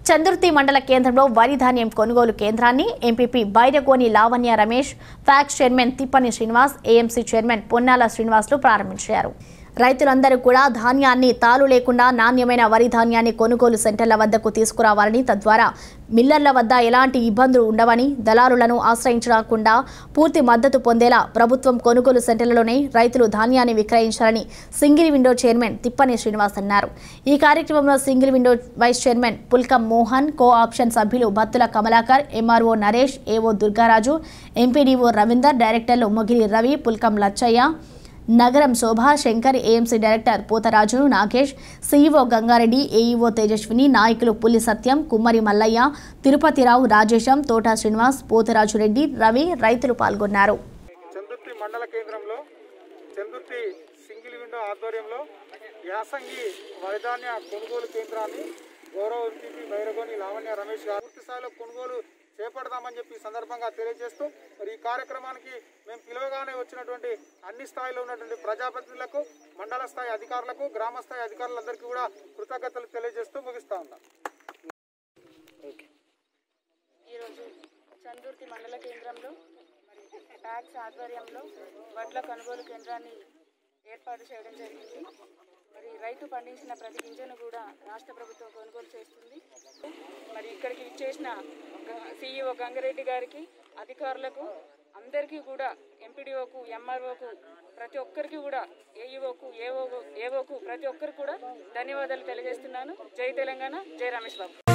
చందుర్తి మండల కేంద్రంలో వరి ధాన్యం కొనుగోలు కేంద్రాన్ని MPP Bairagoni Lavanya Ramesh PACS chairman Thippani Srinivas AMC chairman Ponnala Srinivasulu ప్రారంభించారు రైతులందరూ కూడా ధాన్యాన్ని తాలు లేకుండా నాణ్యమైన వరి ధాన్యాన్ని కొనుగోలు సెంటర్ల వద్దకు తీసుకురావాలని తద్వారా మిల్లర్ల వద్ద ఎలాంటి ఇబ్బందులు ఉండవని దళారులను ఆశ్రయించకుండా పూర్తి మద్దతు పొందేలా ప్రభుత్వం కొనుగోలు సెంటర్లలోనే రైతులు ధాన్యాన్ని విక్రయించాలని single window chairman Thippani Srinivas అన్నారు ఈ కార్యక్రమంలో single window vice chairman Pulkam Mohan co option సభ్యులు Battula Kamalakar MRO Naresh AO Durgaraju MPDO Ravinder డైరెక్టర్లు Mogili Ravi Pulkam Lachaiah Nagaram Shobha Shankar AMC director Potharaju Nagesh CEO Gangareddy AEO Tejaswini నాయకులు పుల్లి సత్యం కుమ్మరి మల్లయ్య తిరుపతిరావు రాజేశం తోట శ్రీనివాస్ పోతరాజు రెడ్డి రవి రైతులు పాల్గొన్నారు చందుర్తి మండల కేంద్రంలో చందుర్తి సింగిల్ విండో ఆధ్వర్యంలో యాసంగి వరిధాన్య కొనుగోలు కేంద్రాన్ని గౌరవ ఎంపీపీ బైరగోని లావణ్య రమేష్ గారు పూర్తి స్థాయిలో కొనుగోలు చేపడదామని చెప్పి ఈ సందర్భంగా తెలియజేస్తూ మరి ఈ కార్యక్రమానికి మేము పిలువగానే వచ్చినటువంటి అన్ని స్థాయిలో ఉన్నటువంటి ప్రజాప్రతినిధులకు మండల స్థాయి అధికారులకు గ్రామ స్థాయి అధికారులందరికీ కూడా కృతజ్ఞతలు తెలియజేస్తూ ముగిస్తా ఉన్నాం ఈరోజు చందుర్తి మండల కేంద్రంలో మరి ప్యాక్స్ ఆధ్వర్యంలో వడ్ల కొనుగోలు కేంద్రాన్ని ఏర్పాటు చేయడం జరిగింది మరి రైతు పండించిన ప్రతి గింజను కూడా రాష్ట్ర ప్రభుత్వం కొనుగోలు చేస్తుంది మరి ఇక్కడికి ఇచ్చేసిన సిఇఓ గంగారెడ్డి గారికి అధికారులకు అందరికీ కూడా ఎంపీడీఓకు ఎంఆర్ఓకు ప్రతి ఒక్కరికి కూడా ఏఈఓకు ఏఓ ఏఓకు ప్రతి ఒక్కరికి కూడా ధన్యవాదాలు తెలియజేస్తున్నాను జై తెలంగాణ జై రమేష్ బాబు